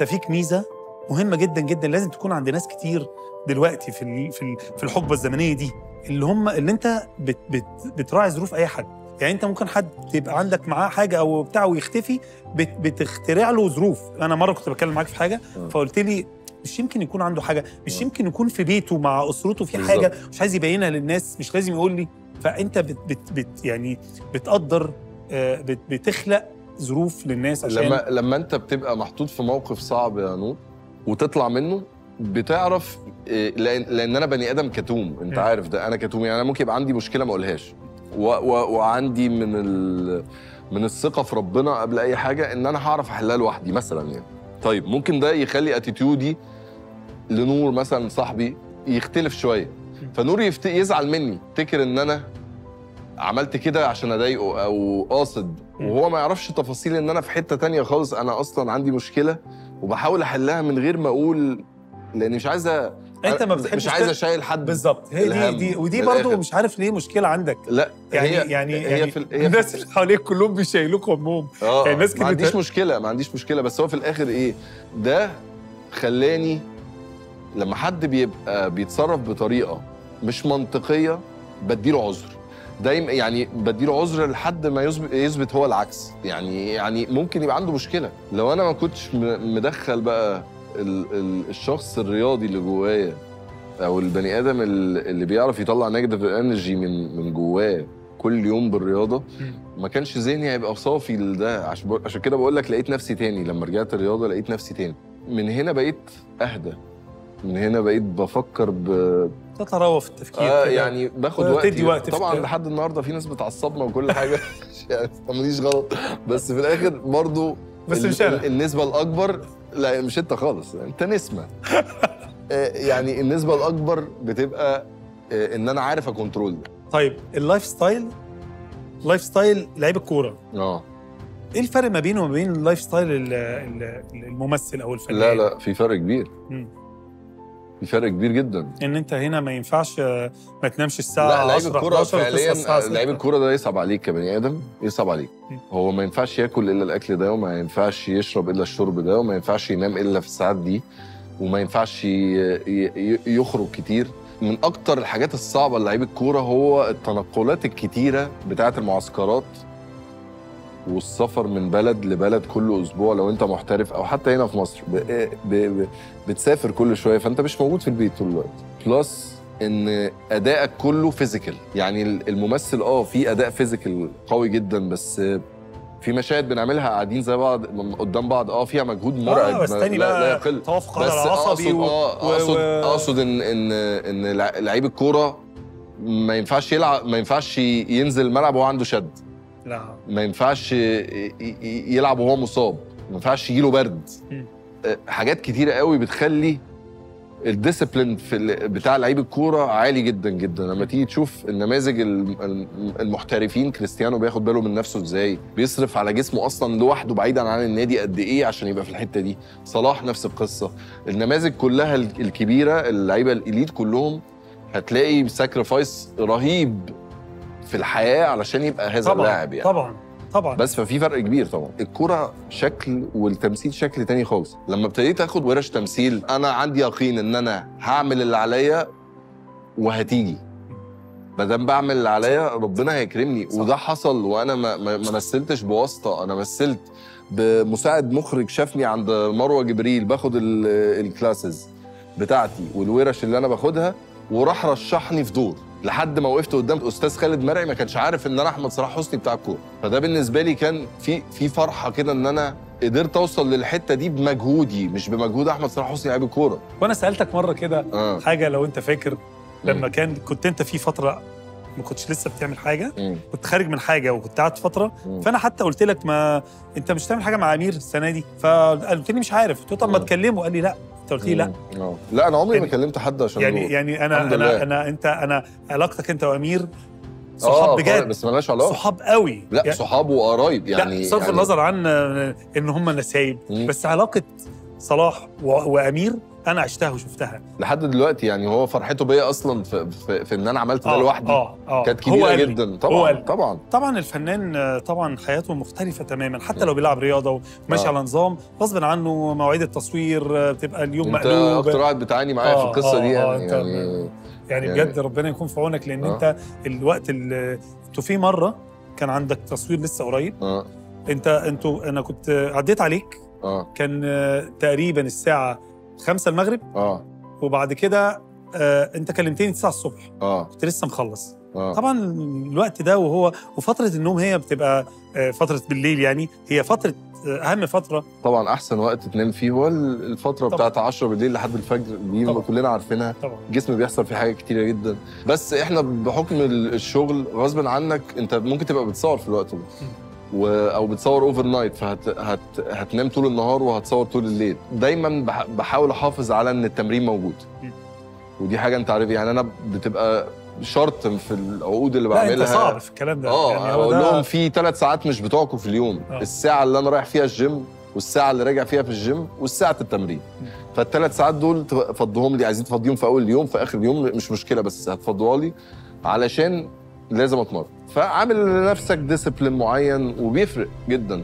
انت فيك ميزه مهمه جدا جدا لازم تكون عند ناس كتير دلوقتي في ال- في ال- في الحقبه الزمنيه دي اللي هم اللي انت بت بت بتراعي ظروف اي حد يعني انت ممكن حد تبقى عندك معاه حاجه او بتاع ويختفي بت بتخترع له ظروف انا مره كنت بتكلم معاك في حاجه آه. فقلت لي مش يمكن يكون عنده حاجه مش آه. يمكن يكون في بيته مع اسرته في بالظبط. حاجه مش عايز يبينها للناس مش لازم يقول لي فانت بت بت بت يعني بتقدر آه، بت بتخلق ظروف للناس عشان لما لما انت بتبقى محطوط في موقف صعب يا نور وتطلع منه بتعرف إيه، لان لان انا بني ادم كتوم انت مم. عارف ده انا كتوم يعني انا ممكن يبقى عندي مشكله ما اقولهاش و و وعندي من ال من الثقه في ربنا قبل اي حاجه ان انا هعرف احلها لوحدي مثلا يعني طيب ممكن ده يخلي اتيتيودي لنور مثلا صاحبي يختلف شويه فنور يفت... يزعل مني يفتكر ان انا عملت كده عشان اضايقه او قاصد وهو ما يعرفش تفاصيل ان انا في حته تانية خالص انا اصلا عندي مشكله وبحاول احلها من غير ما اقول لاني مش عايز أ- انت ما مش بتحبش عايز ت- اشيل حد بالظبط هي دي الهم دي ودي من برضو الآخر. مش عارف ليه مشكله عندك لا يعني هي يعني هي يعني في ال- هي في الناس اللي حواليك كلهم بيشيلوك همهم اه يعني الناس ما كده عنديش بت- مشكله ما عنديش مشكله بس هو في الاخر ايه ده خلاني لما حد بيبقى بيتصرف بطريقه مش منطقيه بديله عذر دايما يعني بديله عذر لحد ما يثبت يثبت هو العكس يعني يعني ممكن يبقى عنده مشكله لو انا ما كنتش م- مدخل بقى ال ال الشخص الرياضي اللي جوايا او البني ادم ال- اللي بيعرف يطلع نيجاتيف انرجي من من جواه كل يوم بالرياضه ما كانش ذهني هيبقى صافي لده عشان بق- عشان كده بقول لك لقيت نفسي تاني لما رجعت الرياضه لقيت نفسي تاني من هنا بقيت اهدى من هنا بقيت بفكر ب تتروى في التفكير آه كده. يعني باخد آه، وقت تدي وقت في طبعا الت- لحد النهارده في ناس بتعصبنا وكل حاجه يعني ما تفهمنيش غلط بس في الاخر برضو بس ال- مش أنا. ال- النسبه الاكبر لا مش انت خالص انت نسمه آه، يعني النسبه الاكبر بتبقى آه، ان انا عارف اكنترول ده طيب اللايف ستايل لايف ستايل لعيب الكوره اه ايه الفرق ما بينه وما بين اللايف ستايل ال- ال- الممثل او الفنان لا لا في فرق كبير مم. في فرق كبير جدا ان انت هنا ما ينفعش آه، ما تنامش لا الساعه لعيب 10 الكوره 11 وتصحى فعليا الساعة 6. لعيب الكوره ده يصعب عليك كبني ادم يصعب عليك م. هو ما ينفعش ياكل الا الاكل ده وما ينفعش يشرب الا الشرب ده وما ينفعش ينام الا في الساعات دي وما ينفعش ي- ي- يخرج كتير من اكتر الحاجات الصعبه لعيب الكوره هو التنقلات الكتيره بتاعه المعسكرات والسفر من بلد لبلد كل اسبوع لو انت محترف او حتى هنا في مصر ب... ب... ب... بتسافر كل شويه فانت مش موجود في البيت طول الوقت بلس ان ادائك كله فيزيكال يعني الممثل اه في اداء فيزيكال قوي جدا بس في مشاهد بنعملها قاعدين زي بعض قدام بعض اه فيها مجهود مرعب اه بس ما- تاني لا, لا بقى يقل توافق بس على اقصد العصبي و... اه اقصد و- اقصد ان ان ان لع- لعيب الكوره ما ينفعش يلعب ما ينفعش ينزل الملعب وهو عنده شد لا ما ينفعش ي- ي- يلعب وهو مصاب ما ينفعش يجيله برد مم. آه، حاجات كتيره قوي بتخلي الديسيبلين في ال- بتاع لعيب الكوره عالي جدا جدا لما تيجي تشوف النماذج الم- الم- المحترفين كريستيانو بياخد باله من نفسه ازاي بيصرف على جسمه اصلا لوحده بعيدا عن النادي قد ايه عشان يبقى في الحته دي صلاح نفس القصه النماذج كلها ال- الكبيره اللعيبه الاليت كلهم هتلاقي ساكرفايس رهيب في الحياه علشان يبقى هذا طبعا اللاعب يعني طبعا طبعا بس ففي فرق كبير طبعا الكرة شكل والتمثيل شكل تاني خالص لما ابتديت اخد ورش تمثيل انا عندي يقين ان انا هعمل اللي عليا وهتيجي ما دام بعمل اللي عليا ربنا هيكرمني صح. وده حصل وانا ما ما ما مثلتش بواسطه انا مثلت بمساعد مخرج شافني عند مروه جبريل باخد ال- الكلاسز بتاعتي والورش اللي انا باخدها وراح رشحني في دور لحد ما وقفت قدام استاذ خالد مرعي ما كانش عارف ان انا احمد صلاح حسني بتاع الكوره فده بالنسبه لي كان في في فرحه كده ان انا قدرت اوصل للحته دي بمجهودي مش بمجهود احمد صلاح حسني لعيب الكوره وانا سالتك مره كده اه حاجه لو انت فاكر لما مم. كان كنت انت في فتره ما كنتش لسه بتعمل حاجه مم. كنت خارج من حاجه وكنت قعدت فتره مم. فانا حتى قلت لك ما انت مش هتعمل حاجه مع امير السنه دي فقلت لي مش عارف قلت له طب ما مم. تكلمه قال لي لا انت قلت لي لا مم. آه. لا انا عمري ما يعني- كلمت حد عشان يعني أروح. يعني انا الحمد انا لله. انا انت انا علاقتك انت وامير آه، صحاب بجد بس مالهاش علاقه صحاب قوي لا يعني صحاب وقرايب يعني لا صرف يعني النظر عن آه، ان هم نسايب مم. بس علاقه صلاح و- وامير انا عشتها وشفتها لحد دلوقتي يعني هو فرحته بيا اصلا في, في, في ان انا عملت ده آه، لوحدي اه اه كانت هو كبيره قال لي. جدا هو طبعا قال لي. طبعا طبعا الفنان آه، طبعا حياته مختلفة تماما حتى لو بيلعب رياضة وماشي آه. على نظام غصب عنه مواعيد التصوير آه، بتبقى اليوم انت مقلوب اكتر واحد بتعاني معايا في آه، القصه آه، دي آه، يعني, أنت- يعني يعني يعني- بجد ربنا يكون في عونك لان آه. انت الوقت اللي انتوا في مرة كان عندك تصوير لسه قريب اه انت انتوا انا كنت آه، عديت عليك اه كان آه، تقريبا الساعة 5 المغرب اه وبعد كده آه، انت كلمتني 9 الصبح اه كنت لسه مخلص اه طبعا الوقت ده وهو وفتره النوم هي بتبقى آه، فتره بالليل يعني هي فتره آه، اهم فتره طبعا احسن وقت تنام فيه هو ال- الفتره طبعاً. بتاعت 10 بالليل لحد الفجر دي طبعاً. كلنا عارفينها طبعا الجسم بيحصل فيه حاجات كتيره جدا بس احنا بحكم ال- الشغل غصب عنك انت ممكن تبقى بتصور في الوقت ده و... او بتصور اوفر نايت فهت هت... هتنام طول النهار وهتصور طول الليل دايما بح... بحاول احافظ على ان التمرين موجود مم. ودي حاجه انت عارف يعني انا بتبقى شرط في العقود اللي لا انت بعملها صعب في الكلام ده اه يعني هو اقول ده- لهم في ثلاث ساعات مش بتوعكم في اليوم آه. الساعه اللي انا رايح فيها الجيم والساعه اللي راجع فيها في الجيم والساعه التمرين م. فالثلاث ساعات دول تفضوهم لي عايزين تفضيهم في اول اليوم في اخر اليوم مش مشكله بس هتفضوها لي علشان لازم اتمرن فعامل لنفسك ديسيبلين معين وبيفرق جدا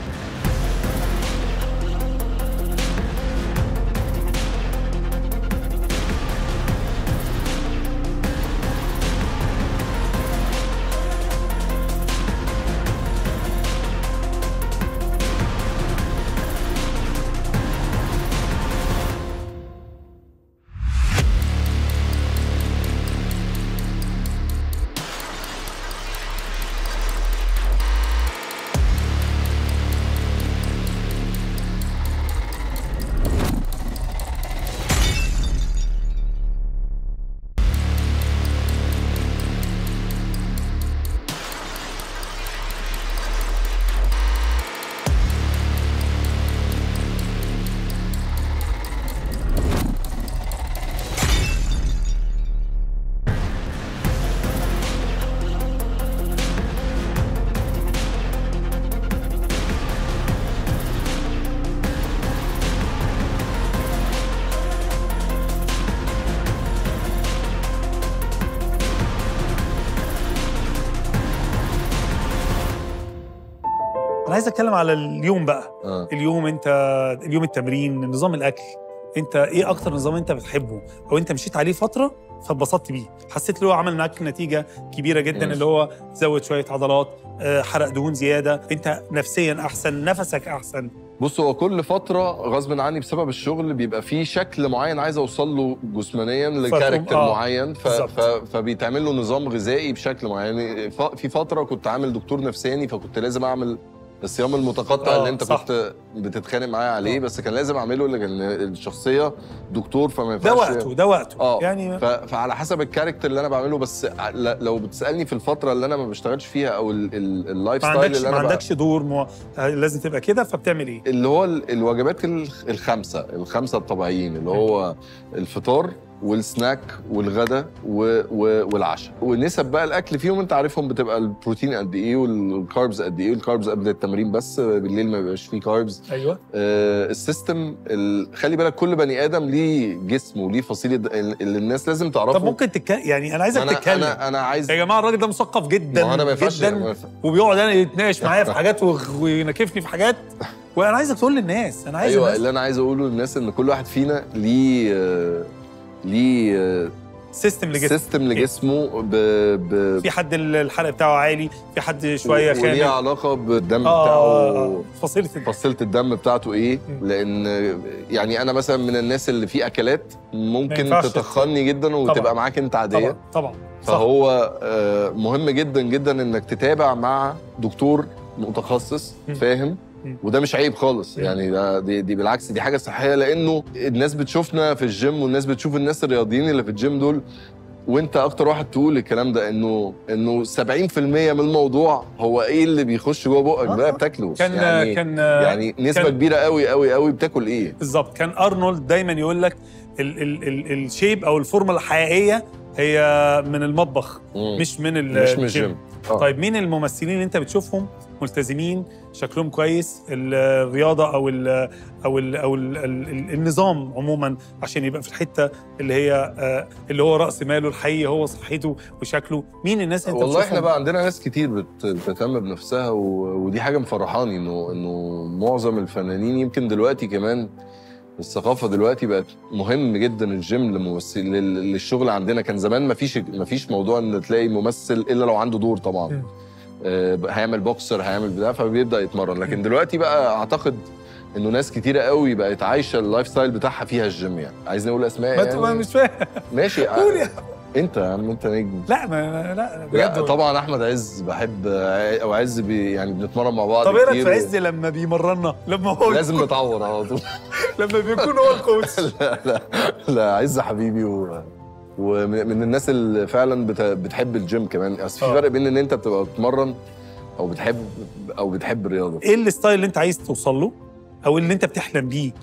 انا عايز اتكلم على اليوم بقى آه. اليوم انت اليوم التمرين نظام الاكل انت ايه اكتر نظام انت بتحبه او انت مشيت عليه فتره فاتبسطت بيه حسيت ان هو عمل معاك نتيجه كبيره جدا مم. اللي هو زود شويه عضلات آه، حرق دهون زياده انت نفسيا احسن نفسك احسن بص هو كل فترة غصب عني بسبب الشغل بيبقى فيه شكل معين عايز اوصل له جسمانيا لكاركتر آه، معين ف... بالظبط. ف... فبيتعمل له نظام غذائي بشكل معين يعني ف... في فترة كنت عامل دكتور نفساني فكنت لازم اعمل الصيام المتقطع آه، اللي انت صح. كنت بتتخانق معايا عليه آه. بس كان لازم اعمله لان الشخصيه دكتور فما ده ينفعش وقته ده وقته اه يعني ف... فعلى حسب الكاركتر اللي انا بعمله بس ع- ل- لو بتسالني في الفتره اللي انا ما بشتغلش فيها او ال... ال... اللايف ما ستايل عندكش اللي ما انا بقى- عندكش دور مو... آه، لازم تبقى كده فبتعمل ايه اللي هو ال- الوجبات ال- الخمسه الخمسه الطبيعيين اللي هو الفطار والسناك والغدا و... و... والعشاء ونسب بقى الاكل فيهم انت عارفهم بتبقى البروتين قد ايه والكاربز قد ايه الكاربز قبل التمرين بس بالليل ما بيبقاش فيه كاربز ايوه آه السيستم ال... خلي بالك كل بني ادم ليه جسم وليه فصيله د- اللي الناس لازم تعرفه طب ممكن تتكلم يعني انا عايزك انا تتكلم انا انا عايز يا جماعه الراجل ده مثقف جدا ما هو انا ما ينفعش ما جدا ينفع- وبيقعد انا يتناقش معايا في حاجات وغ- ويناكفني في حاجات وانا عايزك تقول للناس انا عايز ايوه الناس اللي انا عايز اقوله للناس ان كل واحد فينا ليه آه، ليه آه، سيستم لجسم سيستم لجسمه ب... ب... في حد الحرق بتاعه عالي في حد شويه وليه خامل علاقه بالدم آه، بتاعه آه، فصيله الدم. فصيله الدم بتاعته ايه م. لان يعني انا مثلا من الناس اللي في اكلات ممكن ينفعش تتخني جدا وتبقى طبعاً. معاك انت عاديه طبعا طبعا صح. فهو آه، مهم جدا جدا انك تتابع مع دكتور متخصص م. فاهم م. وده مش عيب خالص م. يعني ده دي, دي بالعكس دي حاجه صحيه لانه الناس بتشوفنا في الجيم والناس بتشوف الناس الرياضيين اللي في الجيم دول وانت اكتر واحد تقول الكلام ده انه انه 70% من الموضوع هو ايه اللي بيخش جوه بقك آه. بقى بتاكله كان يعني كان يعني نسبه كان- كبيره قوي قوي قوي بتاكل ايه بالظبط كان ارنولد دايما يقول لك ال ال ال الشيب او الفورمه الحقيقيه هي من المطبخ مم. مش من ال- مش من الجيم الجيم آه. طيب مين الممثلين اللي انت بتشوفهم ملتزمين شكلهم كويس الرياضه او ال او ال او ال ال النظام عموما عشان يبقى في الحته اللي هي آه، اللي هو راس ماله الحقيقي هو صحته وشكله مين الناس اللي انت والله احنا بتشوفهم؟ بقى عندنا ناس كتير بت- بتهتم بنفسها و... ودي حاجه مفرحاني انه انه معظم الفنانين يمكن دلوقتي كمان الثقافه دلوقتي بقت مهم جدا الجيم لممثل لل- للشغل عندنا كان زمان ما فيش ما فيش موضوع ان تلاقي ممثل الا لو عنده دور طبعا مم. آه، هيعمل بوكسر هيعمل بتاع فبيبدا يتمرن لكن دلوقتي بقى اعتقد انه ناس كتيره قوي بقت عايشه اللايف ستايل بتاعها فيها الجيم يعني عايز نقول اسماء ما انت ما يعني مش فاهم ماشي قول يا انت يا عم انت نجم لا ما لا بجد لا والله. طبعا احمد عز بحب او عز بي يعني بنتمرن مع بعض طب ايه رايك كتير في عز لما بيمرنا لما هو لازم نتعور على طول لما بيكون هو الكوتش لا لا لا عز حبيبي و ومن من الناس اللي فعلا بت- بتحب الجيم كمان اصل في آه. فرق بين ان انت بتبقى بتتمرن او بتحب او بتحب الرياضه ايه الستايل اللي انت عايز توصل له او اللي انت بتحلم بيه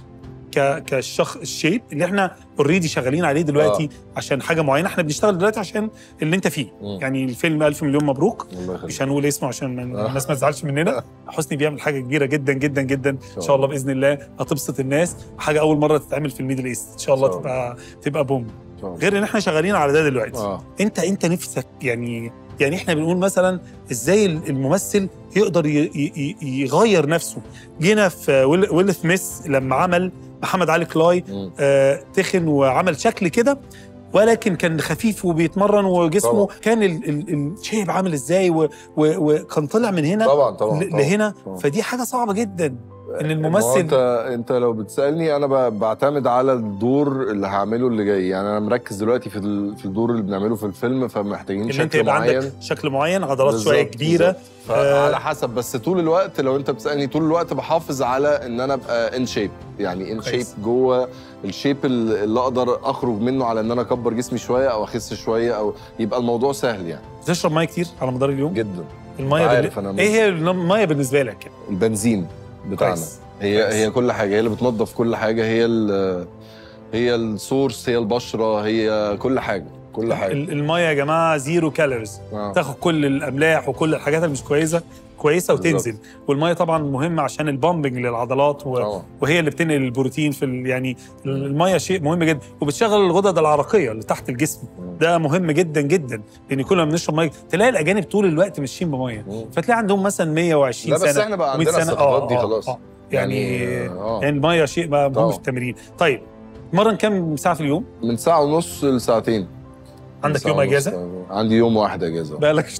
ك كالشخص الشيب اللي احنا اوريدي شغالين عليه دلوقتي آه. عشان حاجه معينه احنا بنشتغل دلوقتي عشان اللي انت فيه مم. يعني الفيلم الف مليون مبروك الله يخليك مش هنقول اسمه عشان من آه. الناس ما تزعلش مننا حسني بيعمل حاجه كبيره جدا جدا جدا ان شاء الله باذن الله هتبسط الناس حاجه اول مره تتعمل في الميدل ايست ان شاء الله إن شاء تبقى تبقى بوم إن شاء الله. غير ان احنا شغالين على ده دلوقتي اه انت انت نفسك يعني يعني احنا بنقول مثلا ازاي الممثل يقدر ي- ي- ي- يغير نفسه جينا في ويل, ويل سميث لما عمل محمد علي كلاي مم. آه تخن وعمل شكل كده ولكن كان خفيف وبيتمرن وجسمه طبعا. كان ال- ال- الشيب عامل ازاي و- و- وكان طالع من هنا طبعا طبعا ل- طبعاً. لهنا طبعاً. فدي حاجه صعبه جدا ان ما هو الممثل انت انت لو بتسالني انا ب- بعتمد على الدور اللي هعمله اللي جاي يعني انا مركز دلوقتي في ال- في الدور اللي بنعمله في الفيلم فمحتاجين ان انت شكل يبقى معين عندك شكل معين عضلات شويه بالظبط، كبيره بالظبط. فعلى حسب بس طول الوقت لو انت بتسالني طول الوقت بحافظ على ان انا ابقى ان شيب يعني ان شيب كويس. جوه الشيب اللي اللي اقدر اخرج منه على ان انا اكبر جسمي شويه او اخس شويه او يبقى الموضوع سهل يعني بتشرب ميه كتير على مدار اليوم جدا الميه عارف بالن- أنا ايه هي الميه بالنسبه لك يعني؟ البنزين بتاعنا كويس. هي كويس. هي كل حاجه هي اللي بتنظف كل حاجه هي ال هي السورس هي البشره هي كل حاجه كل حاجه ال- الميه يا جماعه زيرو كالوريز آه. تاخد كل الاملاح وكل الحاجات اللي مش كويسه كويسه وتنزل والميه طبعا مهمه عشان البامبنج للعضلات و... طبعا وهي اللي بتنقل البروتين في ال... يعني الميه شيء مهم جدا وبتشغل الغدد العرقيه اللي تحت الجسم ده مهم جدا جدا لان كل ما بنشرب ميه تلاقي الاجانب طول الوقت ماشيين بميه مم. فتلاقي عندهم مثلا 120 لا سنه بس احنا بقى 100 عندنا سنة. الثقافات دي آه، آه، خلاص آه. يعني اه يعني الميه شيء بقى مهم طبعا. في التمرين طيب تمرن كام ساعه في اليوم من ساعه ونص لساعتين عندك ساعة يوم ونص. اجازه عندي يوم واحد اجازه بقى لك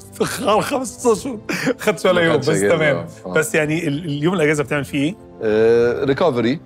خمس اشهر خدت ولا ما يوم خدتش بس أجازة، تمام آه، آه. بس يعني ال- اليوم الاجازه بتعمل فيه ايه؟ ريكفري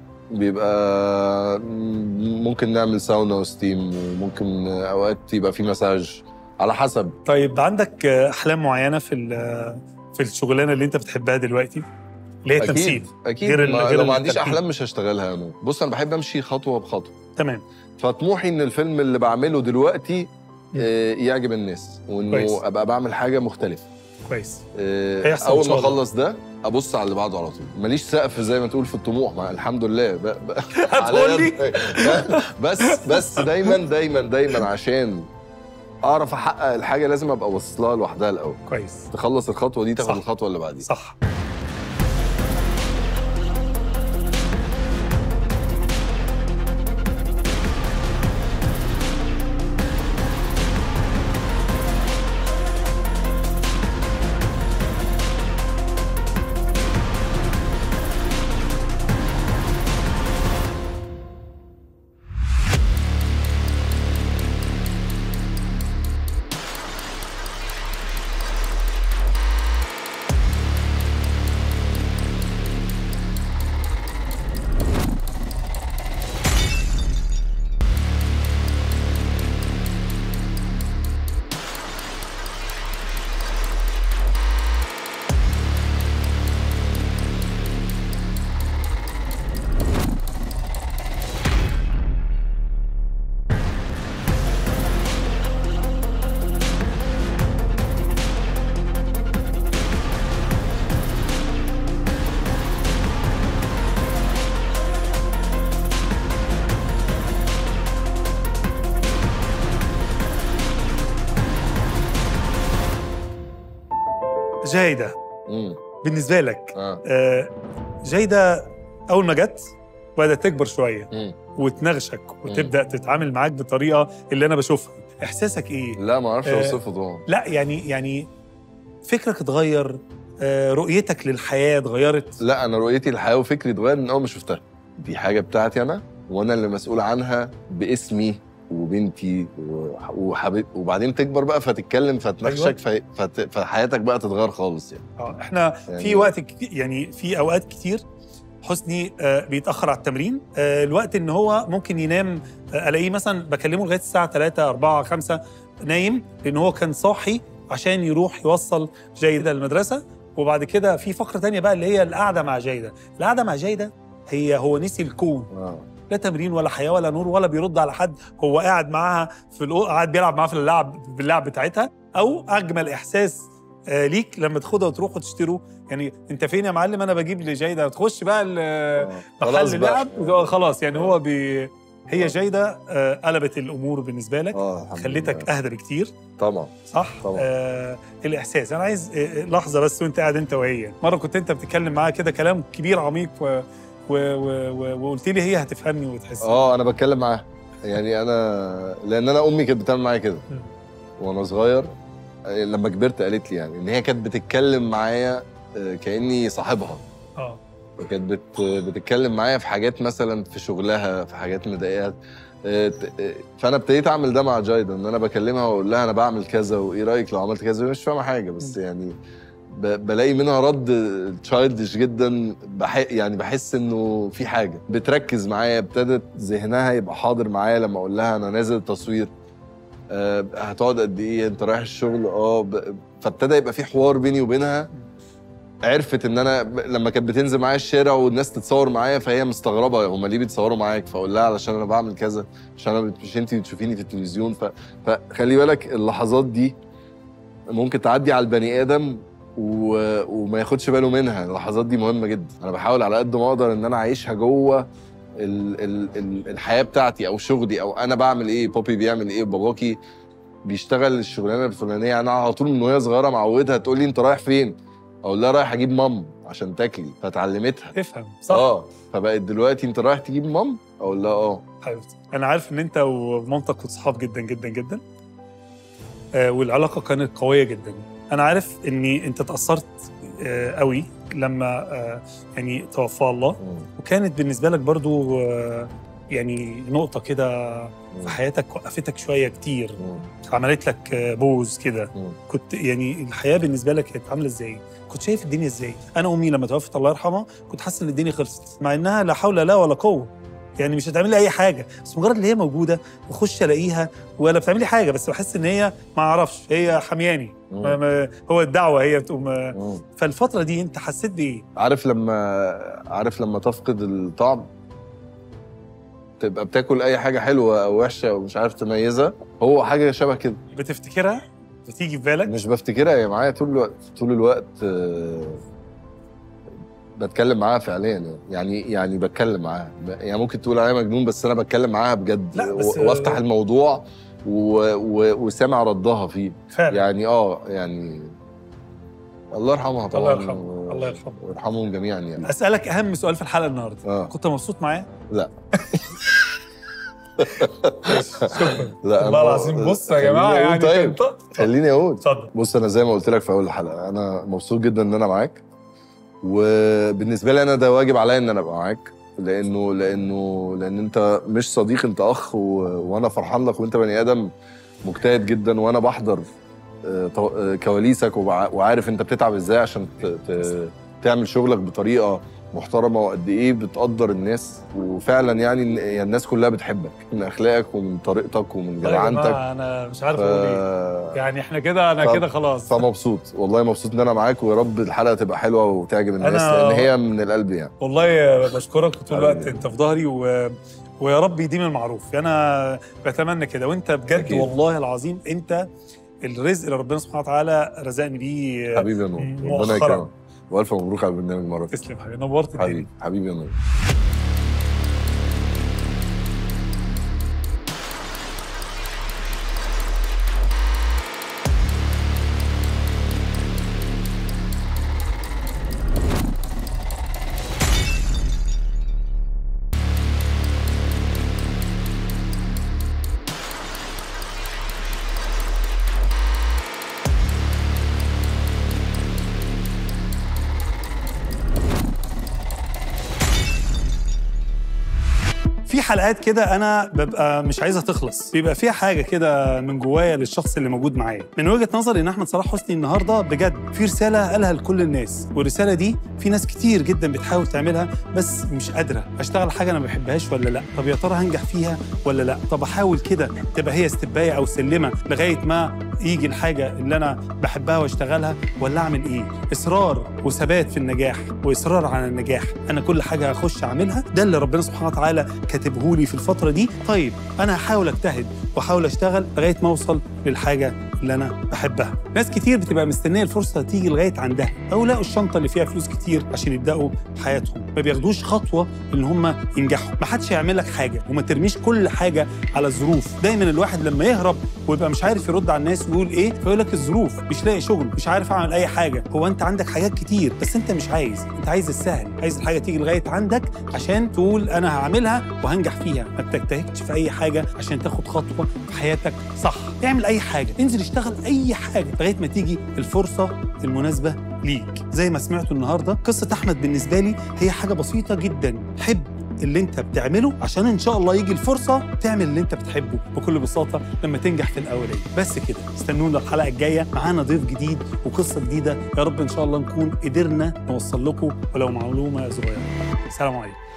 بيبقى ممكن نعمل ساونا وستيم وممكن اوقات يبقى في مساج على حسب طيب عندك آه، احلام معينه في ال- في الشغلانه اللي انت بتحبها دلوقتي اللي هي التمثيل اكيد اكيد غير ال- ما غير لو ما عنديش التمثيل. احلام مش هشتغلها انا بص انا بحب امشي خطوه بخطوه تمام فطموحي ان الفيلم اللي بعمله دلوقتي آه، يعجب الناس وانه كويس. ابقى بعمل حاجه مختلفه كويس آه، هيحصل إن اول شاء ما الله. اخلص ده ابص على اللي بعده على طول ماليش سقف زي ما تقول في الطموح مع الحمد لله ب... ب... هتقول لي؟ ب... بس بس دايما دايما دايما عشان اعرف احقق الحاجه لازم ابقى باصص لها لوحدها الاول كويس تخلص الخطوه دي تاخد صح. الخطوه اللي بعديها صح جايده مم. بالنسبه لك اه آه، جيده اول ما جت بدات تكبر شويه مم. وتنغشك وتبدا تتعامل معاك بطريقه اللي انا بشوفها احساسك ايه لا ما اعرفش آه، اوصفه طبعا لا يعني يعني فكرك اتغير آه، رؤيتك للحياه اتغيرت لا انا رؤيتي للحياه وفكري اتغير من اول ما شفتها دي حاجه بتاعتي انا وانا اللي مسؤول عنها باسمي وبنتي وح- وحبيب وبعدين تكبر بقى فتتكلم فتنخشك أيوة. ف... فت... فحياتك بقى تتغير خالص يعني, اه احنا يعني في وقت ك- يعني في اوقات كتير حسني آه، بيتاخر على التمرين آه، الوقت ان هو ممكن ينام آه، الاقيه مثلا بكلمه لغايه الساعه 3 4 5 نايم لان هو كان صاحي عشان يروح يوصل جيده المدرسه وبعد كده في فقره تانية بقى اللي هي القعده مع جيده القعده مع جيده هي هو نسي الكون آه. لا تمرين ولا حياه ولا نور ولا بيرد على حد هو قاعد معاها في الأو... قاعد بيلعب معاها في اللعب باللعب بتاعتها او اجمل احساس آه ليك لما تاخدها وتروح وتشتروا يعني انت فين يا معلم انا بجيب لجيده تخش بقى ال- آه. خلاص محل بقى. لعب خلاص يعني هو بي... هي جيده آه قلبت الامور بالنسبه لك اه الحمد خلتك لله. اهدى بكتير طبعا صح طبعا. آه الاحساس انا عايز آه لحظه بس وانت قاعد انت وهي مره كنت انت بتتكلم معاها كده كلام كبير عميق و... و... و... و... وقلت لي هي هتفهمني وتحس اه انا بتكلم معاها يعني انا لان انا امي كانت بتعمل معايا كده مم. وانا صغير آه، لما كبرت قالت لي يعني ان هي كانت بتتكلم معايا آه، كاني صاحبها اه كانت بت بتتكلم معايا في حاجات مثلا في شغلها في حاجات مضايقاها آه، ت- آه، فانا ابتديت اعمل ده مع جايدا ان انا بكلمها واقول لها انا بعمل كذا وايه رايك لو عملت كذا وهي مش فاهمه حاجه بس يعني ب- بلاقي منها رد تشايلدش جدا بح يعني بحس انه في حاجه بتركز معايا ابتدت ذهنها يبقى حاضر معايا لما اقول لها انا نازل تصوير آه، هتقعد قد ايه انت رايح الشغل اه ب- فابتدى يبقى في حوار بيني وبينها عرفت ان انا ب- لما كانت بتنزل معايا الشارع والناس تتصور معايا فهي مستغربه هم ليه بيتصوروا معاك فاقول لها علشان انا بعمل كذا عشان انا بت- مش انت بتشوفيني في التلفزيون ف... فخلي بالك اللحظات دي ممكن تعدي على البني ادم و... وما ياخدش باله منها اللحظات دي مهمه جدا انا بحاول على قد ما اقدر ان انا اعيشها جوه ال... ال... ال... الحياه بتاعتي او شغلي او انا بعمل ايه بابي بيعمل ايه باباكي بيشتغل الشغلانه الفلانيه انا على طول من وهي صغيره معودها تقول لي انت رايح فين اقول لها رايح اجيب مام عشان تاكلي فتعلمتها تفهم صح اه فبقت دلوقتي انت رايح تجيب مام اقول لها اه حبيبتي انا عارف ان انت ومامتك كنتوا صحاب جدا جدا جدا آه والعلاقه كانت قويه جدا انا عارف اني انت اتاثرت آه قوي لما آه يعني توفى الله وكانت بالنسبه لك برضو آه يعني نقطه كده في حياتك وقفتك شويه كتير عملت لك آه، بوز كده كنت يعني الحياه بالنسبه لك كانت عامله ازاي؟ كنت شايف الدنيا ازاي؟ انا امي لما توفت الله يرحمها كنت حاسس ان الدنيا خلصت مع انها لا حول لا ولا قوه يعني مش هتعمل لي اي حاجه بس مجرد ان هي موجوده واخش الاقيها ولا بتعمل لي حاجه بس بحس ان هي ما اعرفش هي حمياني ما ما هو الدعوه هي بتقوم فالفتره دي انت حسيت بايه؟ عارف لما عارف لما تفقد الطعم تبقى بتاكل اي حاجه حلوه او وحشه ومش عارف تميزها هو حاجه شبه كده بتفتكرها؟ بتيجي في بالك؟ مش بفتكرها هي معايا طول الوقت طول الوقت آه، بتكلم معاها فعليا يعني. يعني يعني بتكلم معاها يعني ممكن تقول عليا مجنون بس انا بتكلم معاها بجد لا، بس- و- وافتح الموضوع و... و... وسامع ردها فيه فعلا يعني اه يعني الله يرحمها طبعا الله يرحمه، و- الله يرحمه. ويرحمهم جميعا يعني اسالك اهم سؤال في الحلقه النهارده اه كنت مبسوط معايا؟ لا. شكرا لا والله أنا- العظيم بص يا جماعه خليني أقول يعني طيب كان- خليني اقول اتفضل بص انا زي ما قلت لك في اول الحلقه انا مبسوط جدا ان انا معاك وبالنسبه لي انا ده واجب عليا ان انا ابقى معاك لانه لانه لان انت مش صديق انت اخ و... وانا فرحان لك وانت بني ادم مجتهد جدا وانا بحضر آه، تو- آه، كواليسك وبع- وعارف انت بتتعب ازاي عشان ت... ت... تعمل شغلك بطريقه محترمه وقد ايه بتقدر الناس وفعلا يعني إن- يعني الناس كلها بتحبك من اخلاقك ومن طريقتك ومن والله يا جدعنتك جماعة انا مش عارف اقول ايه ف... يعني احنا كده انا ف- كده خلاص فمبسوط والله مبسوط ان انا معاك ويا رب الحلقه تبقى حلوه وتعجب الناس أنا- لان هي من القلب يعني والله بشكرك طول الوقت حبيبي. انت في ظهري و... ويا رب يديم المعروف انا بتمنى كده وانت بجد أكيد. والله العظيم انت الرزق اللي ربنا سبحانه وتعالى رزقني بيه حبيبي يا نور ربنا مؤخراً. يكرمك والف مبروك على البرنامج مره تانية. تسلم حبيبي نورت الدنيا حبيبي حبيبي يا نور حلقات كده انا ببقى مش عايزها تخلص بيبقى فيها حاجه كده من جوايا للشخص اللي موجود معايا من وجهه نظري ان احمد صلاح حسني النهارده بجد في رساله قالها لكل الناس والرساله دي في ناس كتير جدا بتحاول تعملها بس مش قادره اشتغل حاجه انا ما بحبهاش ولا لا طب يا ترى هنجح فيها ولا لا طب احاول كده تبقى هي استبايه او سلمه لغايه ما يجي الحاجه اللي انا بحبها واشتغلها ولا اعمل ايه اصرار وثبات في النجاح واصرار على النجاح انا كل حاجه هخش اعملها ده اللي ربنا سبحانه وتعالى كاتبه لي في الفتره دي طيب انا هحاول اجتهد واحاول اشتغل لغايه ما اوصل للحاجه اللي انا بحبها ناس كتير بتبقى مستنيه الفرصه تيجي لغايه عندها او لقوا الشنطه اللي فيها فلوس كتير عشان يبداوا حياتهم ما بياخدوش خطوه ان هم ينجحوا ما حدش هيعمل لك حاجه وما ترميش كل حاجه على الظروف دايما الواحد لما يهرب ويبقى مش عارف يرد على الناس ويقول ايه فيقول لك الظروف مش لاقي شغل مش عارف اعمل اي حاجه هو انت عندك حاجات كتير بس انت مش عايز انت عايز السهل عايز الحاجه تيجي لغايه عندك عشان تقول انا هعملها وهنجح فيها ما بتجتهدش في اي حاجه عشان تاخد خطوه في حياتك صح اعمل اي حاجه انزل اشتغل اي حاجه لغايه ما تيجي الفرصه المناسبه ليك زي ما سمعتوا النهارده قصه احمد بالنسبه لي هي حاجه بسيطه جدا حب اللي انت بتعمله عشان ان شاء الله يجي الفرصه تعمل اللي انت بتحبه بكل بساطه لما تنجح في الاوليه بس كده استنونا الحلقه الجايه معانا ضيف جديد وقصه جديده يا رب ان شاء الله نكون قدرنا نوصل لكم ولو معلومه صغيره سلام عليكم